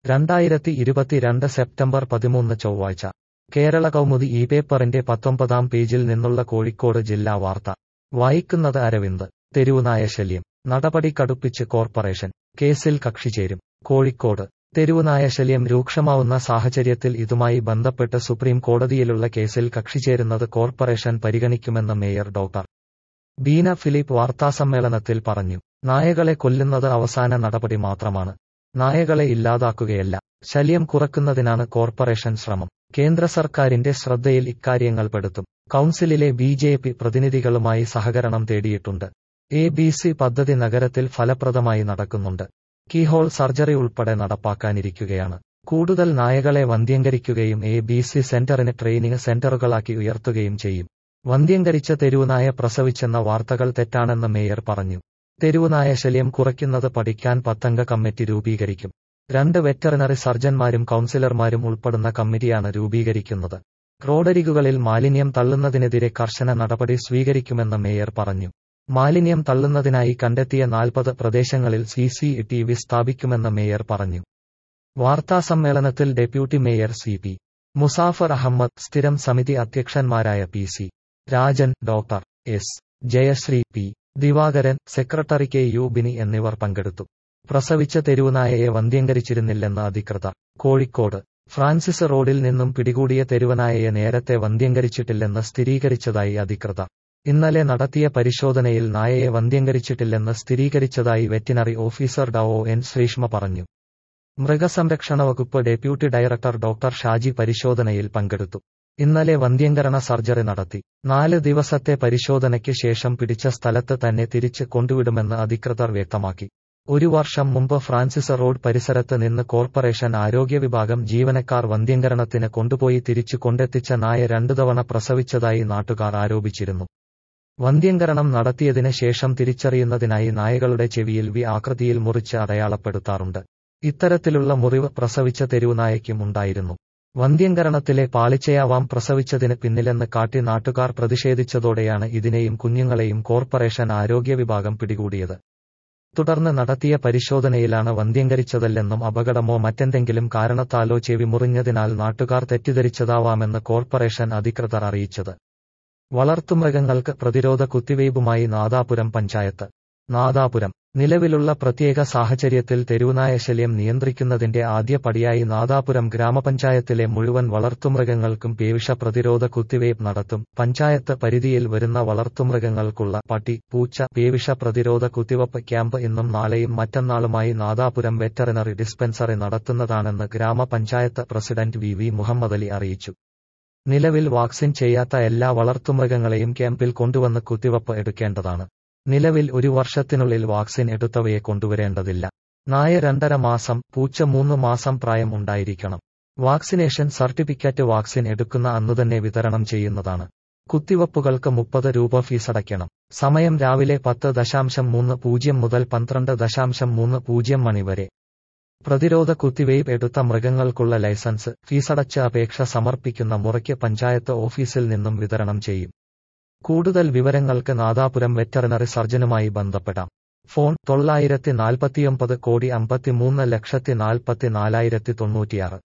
രണ്ടായിരത്തി ഇരുപത്തിരണ്ട് സെപ്റ്റംബർ പതിമൂന്ന് ചൊവ്വാഴ്ച കേരള കൗമുദി ഈ പേപ്പറിന്റെ പത്തൊമ്പതാം പേജിൽ നിന്നുള്ള കോഴിക്കോട് ജില്ലാ വാർത്ത വായിക്കുന്നത് അരവിന്ദ് തെരുവുനായ ശല്യം നടപടി കടുപ്പിച്ച് കോർപ്പറേഷൻ കേസിൽ കക്ഷി ചേരും കോഴിക്കോട് തെരുവുനായ ശല്യം രൂക്ഷമാവുന്ന സാഹചര്യത്തിൽ ഇതുമായി ബന്ധപ്പെട്ട് സുപ്രീം കോടതിയിലുള്ള കേസിൽ കക്ഷി ചേരുന്നത് കോർപ്പറേഷൻ പരിഗണിക്കുമെന്ന് മേയർ ഡോക്ടർ ബീന ഫിലിപ്പ് വാർത്താസമ്മേളനത്തിൽ പറഞ്ഞു നായകളെ കൊല്ലുന്നത് അവസാന നടപടി മാത്രമാണ് നായകളെ ഇല്ലാതാക്കുകയല്ല ശല്യം കുറക്കുന്നതിനാണ് കോർപ്പറേഷൻ ശ്രമം കേന്ദ്ര സർക്കാരിന്റെ ശ്രദ്ധയിൽ ഇക്കാര്യങ്ങൾ പെടുത്തും കൗൺസിലിലെ ബി ജെ പി പ്രതിനിധികളുമായി സഹകരണം തേടിയിട്ടുണ്ട് എ ബി സി പദ്ധതി നഗരത്തിൽ ഫലപ്രദമായി നടക്കുന്നുണ്ട് കീഹോൾ സർജറി ഉൾപ്പെടെ നടപ്പാക്കാനിരിക്കുകയാണ് കൂടുതൽ നായകളെ വന്ധ്യംകരിക്കുകയും എ ബി സി സെന്ററിന് ട്രെയിനിങ് സെന്ററുകളാക്കി ഉയർത്തുകയും ചെയ്യും വന്ധ്യംകരിച്ച തെരുവുനായ പ്രസവിച്ചെന്ന വാർത്തകൾ തെറ്റാണെന്ന് മേയർ പറഞ്ഞു തെരുവുനായ ശല്യം കുറയ്ക്കുന്നത് പഠിക്കാൻ പത്തംഗ കമ്മിറ്റി രൂപീകരിക്കും രണ്ട് വെറ്ററിനറി സർജൻമാരും കൗൺസിലർമാരും ഉൾപ്പെടുന്ന കമ്മിറ്റിയാണ് രൂപീകരിക്കുന്നത് റോഡരികുകളിൽ മാലിന്യം തള്ളുന്നതിനെതിരെ കർശന നടപടി സ്വീകരിക്കുമെന്ന് മേയർ പറഞ്ഞു മാലിന്യം തള്ളുന്നതിനായി കണ്ടെത്തിയ നാൽപ്പത് പ്രദേശങ്ങളിൽ സി സി ടി വി സ്ഥാപിക്കുമെന്ന് മേയർ പറഞ്ഞു വാർത്താസമ്മേളനത്തിൽ deputy mayor C P Muzaffar Ahmed സ്ഥിരം സമിതി അധ്യക്ഷന്മാരായ P C Rajan doctor S Jayasree P Divakaran secretary K U Bini എന്നിവർ പങ്കെടുത്തു പ്രസവിച്ച തെരുവുനായയെ വന്ധ്യംകരിച്ചിരുന്നില്ലെന്ന് അധികൃതർ കോഴിക്കോട് ഫ്രാൻസിസ് റോഡിൽ നിന്നും പിടികൂടിയ തെരുവനായയെ നേരത്തെ വന്ധ്യംകരിച്ചിട്ടില്ലെന്ന് സ്ഥിരീകരിച്ചതായി അധികൃതർ ഇന്നലെ നടത്തിയ പരിശോധനയിൽ നായയെ വന്ധ്യംകരിച്ചിട്ടില്ലെന്ന് സ്ഥിരീകരിച്ചതായി veterinary officer Dr N Sreeshma പറഞ്ഞു മൃഗസംരക്ഷണ വകുപ്പ് ഡെപ്യൂട്ടി ഡയറക്ടർ ഡോക്ടർ ഷാജി പരിശോധനയിൽ പങ്കെടുത്തു ഇന്നലെ വന്ധ്യംകരണ സർജറി നടത്തി നാല് ദിവസത്തെ പരിശോധനയ്ക്ക് ശേഷം പിടിച്ച സ്ഥലത്ത് തന്നെ തിരിച്ച് കൊണ്ടുവിടുമെന്ന് അധികൃതർ വ്യക്തമാക്കി ഒരു വർഷം മുമ്പ് ഫ്രാൻസിസ് റോഡ് പരിസരത്ത് നിന്ന് കോർപ്പറേഷൻ ആരോഗ്യ വിഭാഗം ജീവനക്കാർ വന്ധ്യംകരണത്തിന് കൊണ്ടുപോയി തിരിച്ചു കൊണ്ടെത്തിച്ച നായ രണ്ടു തവണ പ്രസവിച്ചതായി നാട്ടുകാർ ആരോപിച്ചിരുന്നു വന്ധ്യംകരണം നടത്തിയതിന് ശേഷം തിരിച്ചറിയുന്നതിനായി നായകളുടെ ചെവിയിൽ വി ആകൃതിയിൽ മുറിച്ച് അടയാളപ്പെടുത്താറുണ്ട് ഇത്തരത്തിലുള്ള മുറിവ് പ്രസവിച്ച തെരുവുനായയ്ക്കും ഉണ്ടായിരുന്നു വന്ധ്യംകരണത്തിലെ പാളിച്ചയാവാം പ്രസവിച്ചതിന് പിന്നിലെന്ന് കാട്ടി നാട്ടുകാർ പ്രതിഷേധിച്ചതോടെയാണ് ഇതിനെയും കുഞ്ഞുങ്ങളെയും കോർപ്പറേഷൻ ആരോഗ്യ വിഭാഗം പിടികൂടിയത് തുടർന്ന് നടത്തിയ പരിശോധനയിലാണ് വന്ധ്യംകരിച്ചതല്ലെന്നും അപകടമോ മറ്റെന്തെങ്കിലും കാരണത്താലോ ചെവി മുറിഞ്ഞതിനാൽ നാട്ടുകാർ തെറ്റിദ്ധരിച്ചതാവാമെന്ന് കോർപ്പറേഷൻ അധികൃതർ അറിയിച്ചത് വളർത്തുമൃഗങ്ങൾക്ക് പ്രതിരോധ കുത്തിവയ്പുമായി നാദാപുരം പഞ്ചായത്ത് നാദാപുരം നിലവിലുള്ള പ്രത്യേക സാഹചര്യത്തിൽ തെരുവുനായ ശല്യം നിയന്ത്രിക്കുന്നതിന്റെ ആദ്യ പടിയായി നാദാപുരം ഗ്രാമപഞ്ചായത്തിലെ മുഴുവൻ വളർത്തുമൃഗങ്ങൾക്കും പേവിഷ പ്രതിരോധ കുത്തിവയ്പ് നടത്തും പഞ്ചായത്ത് പരിധിയിൽ വരുന്ന വളർത്തുമൃഗങ്ങൾക്കുള്ള പട്ടി പൂച്ച പേവിഷ പ്രതിരോധ കുത്തിവയ്പ് ക്യാമ്പ് ഇന്നും നാളെയും മറ്റന്നാളുമായി നാദാപുരം വെറ്ററിനറി ഡിസ്പെൻസറി നടത്തുന്നതാണെന്ന് ഗ്രാമപഞ്ചായത്ത് പ്രസിഡന്റ് വി വി മുഹമ്മദലി അറിയിച്ചു നിലവിൽ വാക്സിൻ ചെയ്യാത്ത എല്ലാ വളർത്തുമൃഗങ്ങളെയും ക്യാമ്പിൽ കൊണ്ടുവന്ന് കുത്തിവയ്പ് എടുക്കേണ്ടതാണ് നിലവിൽ ഒരു വർഷത്തിനുള്ളിൽ വാക്സിൻ എടുത്തവയെ കൊണ്ടുവരേണ്ടതില്ല നായ രണ്ടര മാസം പൂച്ച മൂന്ന് മാസം പ്രായം ഉണ്ടായിരിക്കണം വാക്സിനേഷൻ സർട്ടിഫിക്കറ്റ് വാക്സിൻ എടുക്കുന്ന അന്നുതന്നെ വിതരണം ചെയ്യുന്നതാണ് കുത്തിവയ്പ്പുകൾക്ക് മുപ്പത് രൂപ ഫീസടയ്ക്കണം സമയം രാവിലെ പത്ത് ദശാംശം മൂന്ന് പൂജ്യം മുതൽ പന്ത്രണ്ട് ദശാംശം മൂന്ന് പൂജ്യം മണി വരെ പ്രതിരോധ കുത്തിവയ്പ് എടുത്ത മൃഗങ്ങൾക്കുള്ള ലൈസൻസ് ഫീസടച്ച് അപേക്ഷ സമർപ്പിക്കുന്ന മുറയ്ക്ക് പഞ്ചായത്ത് ഓഫീസിൽ നിന്നും വിതരണം ചെയ്യും കൂടുതൽ വിവരങ്ങൾക്ക് നാദാപുരം വെറ്ററിനറി സർജനുമായി ബന്ധപ്പെടാം ഫോൺ തൊള്ളായിരത്തി നാൽപ്പത്തിയൊമ്പത് കോടി അമ്പത്തിമൂന്ന് ലക്ഷത്തി നാൽപ്പത്തി നാലായിരത്തി തൊണ്ണൂറ്റിയാറ്